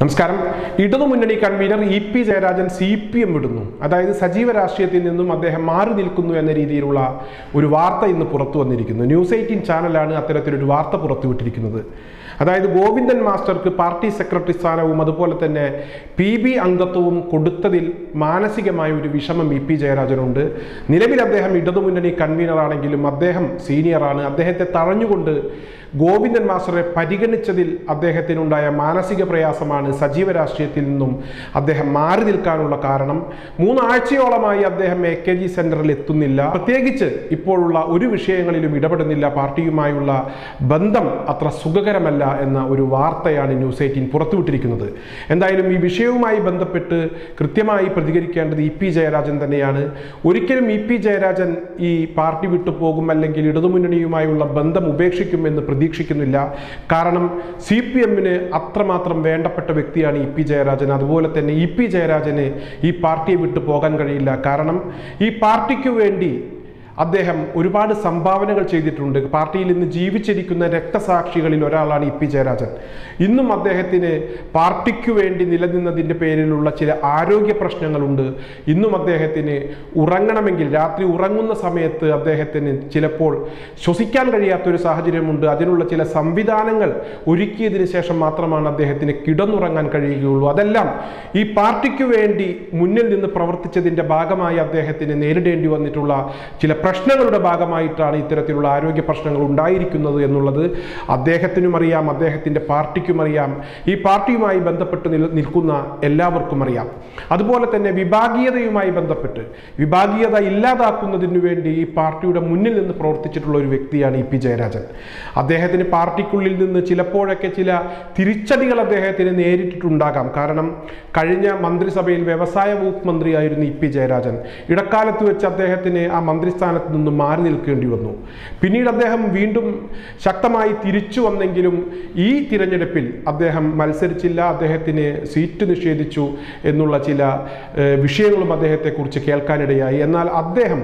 നമസ്കാരം ഇടതുമുന്നണി convener E P Jayarajan C P M വിടുന്നു അതായത് സജീവ രാഷ്ട്രീയത്തിൽ നിന്നും അദ്ദേഹം മാറി നിൽക്കുന്നു എന്ന രീതിയിലുള്ള ഒരു വാർത്ത ഇന്ന് പുറത്തു വന്നിരിക്കുന്നു ന്യൂസ് എയ്റ്റീൻ ചാനലാണ് അത്തരത്തിലൊരു വാർത്ത പുറത്തുവിട്ടിരിക്കുന്നത് അതായത് ഗോവിന്ദൻ മാസ്റ്റർക്ക് പാർട്ടി സെക്രട്ടറി സ്ഥാനവും അതുപോലെ തന്നെ പി ബി അംഗത്വവും കൊടുത്തതിൽ മാനസികമായ ഒരു വിഷമം ഇ പി ജയരാജനുണ്ട് നിലവിൽ അദ്ദേഹം ഇടതുമുന്നണി കൺവീനറാണെങ്കിലും അദ്ദേഹം സീനിയറാണ് അദ്ദേഹത്തെ തഴഞ്ഞുകൊണ്ട് ഗോവിന്ദൻ മാസ്റ്ററെ പരിഗണിച്ചതിൽ അദ്ദേഹത്തിനുണ്ടായ മാനസിക പ്രയാസമാണ് സജീവ രാഷ്ട്രീയത്തിൽ നിന്നും അദ്ദേഹം മാറി നിൽക്കാനുള്ള കാരണം മൂന്നാഴ്ചയോളമായി അദ്ദേഹം എ കെ ജി സെന്ററിൽ എത്തുന്നില്ല പ്രത്യേകിച്ച് ഇപ്പോഴുള്ള ഒരു വിഷയങ്ങളിലും ഇടപെടുന്നില്ല പാർട്ടിയുമായുള്ള ബന്ധം അത്ര സുഖകരമല്ല എന്ന ഒരു വാർത്തയാണ് ന്യൂസ് എയ്റ്റീൻ പുറത്തുവിട്ടിരിക്കുന്നത് എന്തായാലും ഈ വിഷയവുമായി ബന്ധപ്പെട്ട് കൃത്യമായി പ്രതികരിക്കേണ്ടത് ഇ പി ജയരാജൻ തന്നെയാണ് ഒരിക്കലും ഇ പി ജയരാജൻ ഈ പാർട്ടി വിട്ടു പോകും അല്ലെങ്കിൽ ഇടതുമുന്നണിയുമായുള്ള ബന്ധം ഉപേക്ഷിക്കും എന്ന് പ്രതീക്ഷിക്കുന്നില്ല കാരണം സി പി എമ്മിന് അത്രമാത്രം വേണ്ടപ്പെട്ട വ്യക്തിയാണ് ഇ പി ജയരാജൻ അതുപോലെ തന്നെ ഇ പി ജയരാജന് ഈ പാർട്ടിയെ വിട്ടു പോകാൻ കഴിയില്ല കാരണം ഈ പാർട്ടിക്ക് വേണ്ടി അദ്ദേഹം ഒരുപാട് സംഭാവനകൾ ചെയ്തിട്ടുണ്ട് പാർട്ടിയിൽ ഇന്ന് ജീവിച്ചിരിക്കുന്ന രക്തസാക്ഷികളിൽ ഒരാളാണ് ഇ പി ജയരാജൻ ഇന്നും അദ്ദേഹത്തിന് പാർട്ടിക്ക് വേണ്ടി നിലനിന്നതിൻ്റെ പേരിലുള്ള ചില ആരോഗ്യ പ്രശ്നങ്ങളുണ്ട് ഇന്നും അദ്ദേഹത്തിന് ഉറങ്ങണമെങ്കിൽ രാത്രി ഉറങ്ങുന്ന സമയത്ത് അദ്ദേഹത്തിന് ചിലപ്പോൾ ശ്വസിക്കാൻ കഴിയാത്തൊരു സാഹചര്യമുണ്ട് അതിനുള്ള ചില സംവിധാനങ്ങൾ ഒരുക്കിയതിന് ശേഷം മാത്രമാണ് അദ്ദേഹത്തിന് കിടന്നുറങ്ങാൻ കഴിയുകയുള്ളൂ അതെല്ലാം ഈ പാർട്ടിക്ക് വേണ്ടി മുന്നിൽ നിന്ന് പ്രവർത്തിച്ചതിൻ്റെ ഭാഗമായി അദ്ദേഹത്തിന് നേരിടേണ്ടി വന്നിട്ടുള്ള ചില പ്രശ്നങ്ങളുടെ ഭാഗമായിട്ടാണ് ഇത്തരത്തിലുള്ള ആരോഗ്യ പ്രശ്നങ്ങൾ ഉണ്ടായിരിക്കുന്നത് എന്നുള്ളത് അദ്ദേഹത്തിനും അറിയാം അദ്ദേഹത്തിൻ്റെ പാർട്ടിക്കും അറിയാം ഈ പാർട്ടിയുമായി ബന്ധപ്പെട്ട് നിൽ നിൽക്കുന്ന എല്ലാവർക്കും അറിയാം അതുപോലെ തന്നെ വിഭാഗീയതയുമായി ബന്ധപ്പെട്ട് വിഭാഗീയത ഇല്ലാതാക്കുന്നതിനു വേണ്ടി ഈ പാർട്ടിയുടെ മുന്നിൽ നിന്ന് പ്രവർത്തിച്ചിട്ടുള്ള ഒരു വ്യക്തിയാണ് ഇ പി ജയരാജൻ അദ്ദേഹത്തിന് പാർട്ടിക്കുള്ളിൽ നിന്ന് ചിലപ്പോഴൊക്കെ ചില തിരിച്ചടികൾ അദ്ദേഹത്തിന് നേരിട്ടിട്ടുണ്ടാകാം കാരണം കഴിഞ്ഞ മന്ത്രിസഭയിൽ വ്യവസായ വകുപ്പ് മന്ത്രിയായിരുന്നു ഇ പി ജയരാജൻ ഇടക്കാലത്ത് വെച്ച് അദ്ദേഹത്തിന് ആ മന്ത്രിസ്ഥാനത്ത് നിന്ന് മാറി നിൽക്കേണ്ടി വന്നു പിന്നീട് അദ്ദേഹം വീണ്ടും ശക്തമായി തിരിച്ചു വന്നെങ്കിലും ഈ തിരഞ്ഞെടുപ്പിൽ അദ്ദേഹം മത്സരിച്ചില്ല അദ്ദേഹത്തിന് സീറ്റ് നിഷേധിച്ചു എന്നുള്ള ചില ഏഹ്, വിഷയങ്ങളും അദ്ദേഹത്തെക്കുറിച്ച് കേൾക്കാനിടയായി എന്നാൽ അദ്ദേഹം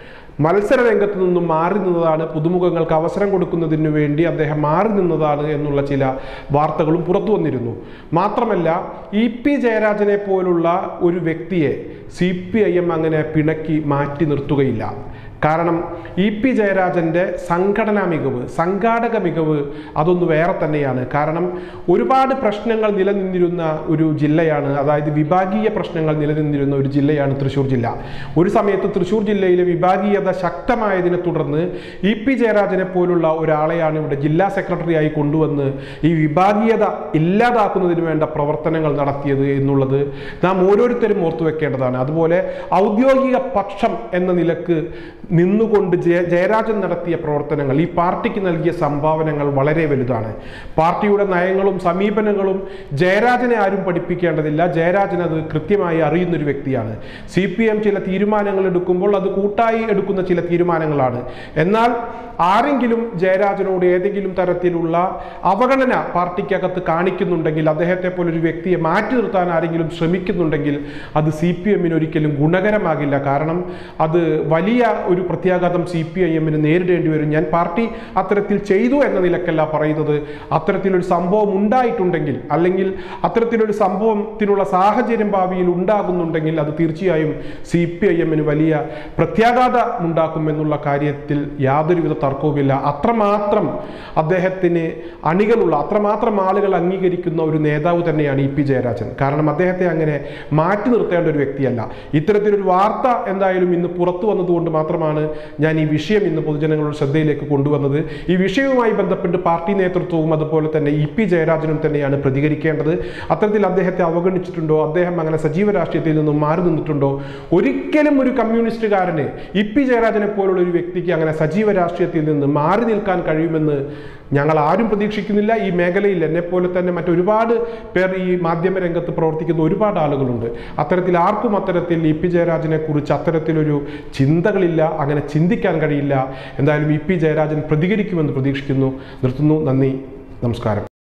മത്സര രംഗത്ത് നിന്നും മാറി നിന്നതാണ് പുതുമുഖങ്ങൾക്ക് അവസരം കൊടുക്കുന്നതിന് വേണ്ടി അദ്ദേഹം മാറി നിന്നതാണ് എന്നുള്ള ചില വാർത്തകളും പുറത്തു വന്നിരുന്നു മാത്രമല്ല ഇ പി ജയരാജനെ പോലുള്ള ഒരു വ്യക്തിയെ സി പി ഐ എം അങ്ങനെ പിണക്കി മാറ്റി നിർത്തുകയില്ല കാരണം ഇ പി ജയരാജൻ്റെ സംഘടനാ മികവ് സംഘാടക മികവ് അതൊന്ന് വേറെ തന്നെയാണ് കാരണം ഒരുപാട് പ്രശ്നങ്ങൾ നിലനിന്നിരുന്ന ഒരു ജില്ലയാണ് അതായത് വിഭാഗീയ പ്രശ്നങ്ങൾ നിലനിന്നിരുന്ന ഒരു ജില്ലയാണ് തൃശ്ശൂർ ജില്ല ഒരു സമയത്ത് തൃശ്ശൂർ ജില്ലയിലെ വിഭാഗീയത ശക്തമായതിനെ തുടർന്ന് ഇ പി ജയരാജനെ പോലുള്ള ഒരാളെയാണ് ഇവിടെ ജില്ലാ സെക്രട്ടറിയായി കൊണ്ടുവന്ന് ഈ വിഭാഗീയത ഇല്ലാതാക്കുന്നതിന് വേണ്ട പ്രവർത്തനങ്ങൾ നടത്തിയത് എന്നുള്ളത് നാം ഓരോരുത്തരും ഓർത്തു വെക്കേണ്ടതാണ് അതുപോലെ ഔദ്യോഗിക പക്ഷം എന്ന നിലക്ക് നിന്നുകൊണ്ട് ജയ ജയരാജൻ നടത്തിയ പ്രവർത്തനങ്ങൾ ഈ പാർട്ടിക്ക് നൽകിയ സംഭാവനകൾ വളരെ വലുതാണ് പാർട്ടിയുടെ നയങ്ങളും സമീപനങ്ങളും ജയരാജനെ ആരും പഠിപ്പിക്കേണ്ടതില്ല ജയരാജൻ അത് കൃത്യമായി അറിയുന്നൊരു വ്യക്തിയാണ് സി പി എം ചില തീരുമാനങ്ങൾ എടുക്കുമ്പോൾ അത് കൂട്ടായി എടുക്കുന്ന ചില തീരുമാനങ്ങളാണ് എന്നാൽ ആരെങ്കിലും ജയരാജനോട് ഏതെങ്കിലും തരത്തിലുള്ള അവഗണന പാർട്ടിക്കകത്ത് കാണിക്കുന്നുണ്ടെങ്കിൽ അദ്ദേഹത്തെ പോലൊരു വ്യക്തിയെ മാറ്റി നിർത്താൻ ആരെങ്കിലും ശ്രമിക്കുന്നുണ്ടെങ്കിൽ അത് സി പി എമ്മിന് ഒരിക്കലും ഗുണകരമാകില്ല കാരണം അത് വലിയ ഒരു പ്രത്യാഘാതം സി പി ഐ എമ്മിന് നേരിടേണ്ടി വരും ഞാൻ പാർട്ടി അത്തരത്തിൽ ചെയ്തു എന്ന നിലക്കല്ല പറയുന്നത് അത്തരത്തിലൊരു സംഭവം ഉണ്ടായിട്ടുണ്ടെങ്കിൽ അല്ലെങ്കിൽ അത്തരത്തിലൊരു സംഭവത്തിനുള്ള സാഹചര്യം ഭാവിയിൽ ഉണ്ടാകുന്നുണ്ടെങ്കിൽ അത് തീർച്ചയായും സി പി ഐ എമ്മിന് വലിയ പ്രത്യാഘാതം ഉണ്ടാക്കും എന്നുള്ള കാര്യത്തിൽ യാതൊരുവിധ തർക്കവുമില്ല അത്രമാത്രം അദ്ദേഹത്തിന് അണികളുള്ള അത്രമാത്രം ആളുകൾ അംഗീകരിക്കുന്ന ഒരു നേതാവ് തന്നെയാണ് ഇ പി ജയരാജൻ കാരണം അദ്ദേഹത്തെ അങ്ങനെ മാറ്റി നിർത്തേണ്ട ഒരു വ്യക്തിയല്ല ഇത്തരത്തിലൊരു വാർത്ത എന്തായാലും ഇന്ന് പുറത്തു വന്നതുകൊണ്ട് മാത്രമാണ് ഞാൻ ഈ വിഷയം ഇന്ന് പൊതുജനങ്ങളുടെ ശ്രദ്ധയിലേക്ക് കൊണ്ടുവന്നത് ഈ വിഷയവുമായി ബന്ധപ്പെട്ട് പാർട്ടി നേതൃത്വവും അതുപോലെ തന്നെ ഇ പി ജയരാജനും തന്നെയാണ് പ്രതികരിക്കേണ്ടത് അത്തരത്തിൽ അദ്ദേഹത്തെ അവഗണിച്ചിട്ടുണ്ടോ അദ്ദേഹം അങ്ങനെ സജീവ രാഷ്ട്രീയത്തിൽ നിന്നും മാറി നിന്നിട്ടുണ്ടോ ഒരിക്കലും ഒരു കമ്മ്യൂണിസ്റ്റുകാരന് ഇ പി ജയരാജനെ പോലുള്ള ഒരു വ്യക്തിക്ക് അങ്ങനെ സജീവ രാഷ്ട്രീയത്തിൽ നിന്ന് മാറി നിൽക്കാൻ കഴിയുമെന്ന് ഞങ്ങൾ ആരും പ്രതീക്ഷിക്കുന്നില്ല ഈ മേഖലയിൽ എന്നെ പോലെ തന്നെ മറ്റൊരുപാട് പേർ ഈ മാധ്യമ രംഗത്ത് പ്രവർത്തിക്കുന്ന ഒരുപാട് ആളുകളുണ്ട് അത്തരത്തിൽ ആർക്കും അത്തരത്തിൽ ഇ പി ജയരാജനെ കുറിച്ച് അത്തരത്തിലൊരു ചിന്തകളില്ല അങ്ങനെ ചിന്തിക്കാൻ കഴിയില്ല എന്തായാലും ഇ പി ജയരാജൻ പ്രതികരിക്കുമെന്ന് പ്രതീക്ഷിക്കുന്നു നിർത്തുന്നു നന്ദി നമസ്കാരം